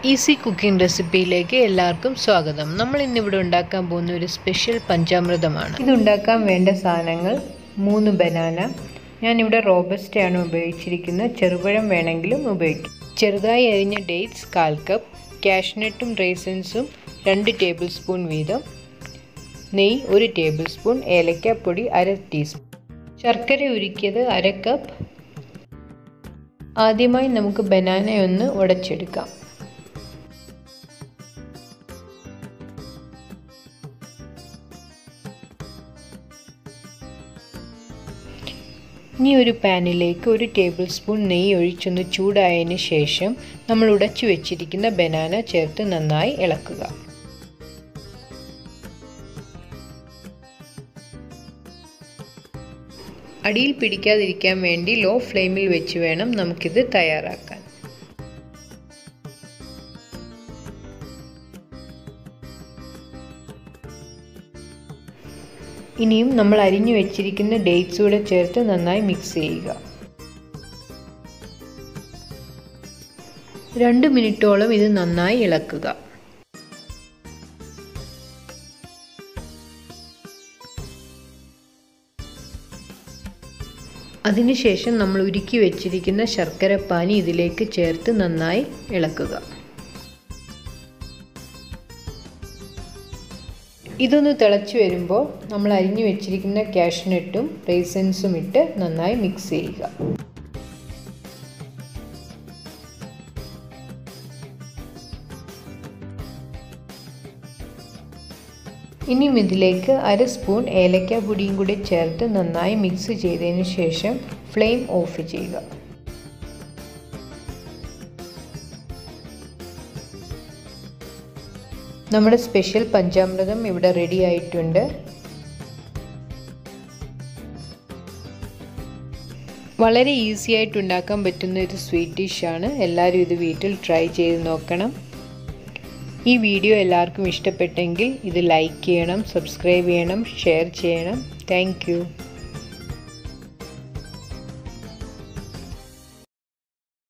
easy cooking റെസിപ്പിയിലേക്ക് എല്ലാവർക്കും സ്വാഗതം നമ്മൾ ഇന്നിവിടെ ഉണ്ടാക്കാൻ പോകുന്ന ഒരു സ്പെഷ്യൽ പഞ്ചാമൃതമാണ് ഇത് ഉണ്ടാക്കാൻ വേണ്ട സാധനങ്ങൾ മൂന്ന് ബനാന ഞാനിവിടെ റോബസ്റ്റയാണ് ഉപയോഗിച്ചിരിക്കുന്നത് ചെറുപഴം വേണമെങ്കിലും ഉപയോഗിക്കും ചെറുതായി അരിഞ്ഞ ഡേറ്റ്സ് കാൽ കപ്പ് കാഷ്നട്ടും റേസൻസും രണ്ട് ടേബിൾ സ്പൂൺ വീതം നെയ്യ് ഒരു ടേബിൾ സ്പൂൺ ഏലക്കാപ്പൊടി അര ടീസ്പൂൺ ശർക്കര ഉരുക്കിയത് അര കപ്പ് ആദ്യമായി നമുക്ക് ബനാന ഒന്ന് ഉടച്ചെടുക്കാം ഇനി ഒരു പാനിലേക്ക് ഒരു ടേബിൾ സ്പൂൺ നെയ്യ് ഒഴിച്ചൊന്ന് ചൂടായതിന് ശേഷം നമ്മൾ ഉടച്ചു വെച്ചിരിക്കുന്ന ബനാന ചേർത്ത് നന്നായി ഇളക്കുക അടിയിൽ പിടിക്കാതിരിക്കാൻ വേണ്ടി ലോ ഫ്ലെയിമിൽ വെച്ച് വേണം നമുക്കിത് തയ്യാറാക്കാൻ ഇനിയും നമ്മൾ അരിഞ്ഞു വെച്ചിരിക്കുന്ന ഡേറ്റ്സ് കൂടെ ചേർത്ത് നന്നായി മിക്സ് ചെയ്യുക രണ്ട് മിനിറ്റോളം ഇത് നന്നായി ഇളക്കുക അതിനുശേഷം നമ്മൾ ഉരുക്കി വെച്ചിരിക്കുന്ന ശർക്കരപ്പാനി ഇതിലേക്ക് ചേർത്ത് നന്നായി ഇളക്കുക ഇതൊന്ന് തിളച്ച് വരുമ്പോൾ നമ്മൾ അരിഞ്ഞു വെച്ചിരിക്കുന്ന കാഷ്നട്ടും റേസൻസും ഇട്ട് നന്നായി മിക്സ് ചെയ്യുക ഇനിയും ഇതിലേക്ക് അര സ്പൂൺ ഏലക്ക പൊടിയും കൂടി ചേർത്ത് നന്നായി മിക്സ് ചെയ്തതിന് ശേഷം ഫ്ലെയിം ഓഫ് ചെയ്യുക നമ്മുടെ സ്പെഷ്യൽ പഞ്ചാമൃതം ഇവിടെ റെഡി ആയിട്ടുണ്ട് വളരെ ഈസി ആയിട്ട് ഉണ്ടാക്കാൻ പറ്റുന്ന ഒരു സ്വീറ്റ് ഡിഷാണ് എല്ലാവരും ഇത് വീട്ടിൽ ട്രൈ ചെയ്ത് നോക്കണം ഈ വീഡിയോ എല്ലാവർക്കും ഇഷ്ടപ്പെട്ടെങ്കിൽ ഇത് ലൈക്ക് ചെയ്യണം സബ്സ്ക്രൈബ് ചെയ്യണം ഷെയർ ചെയ്യണം താങ്ക്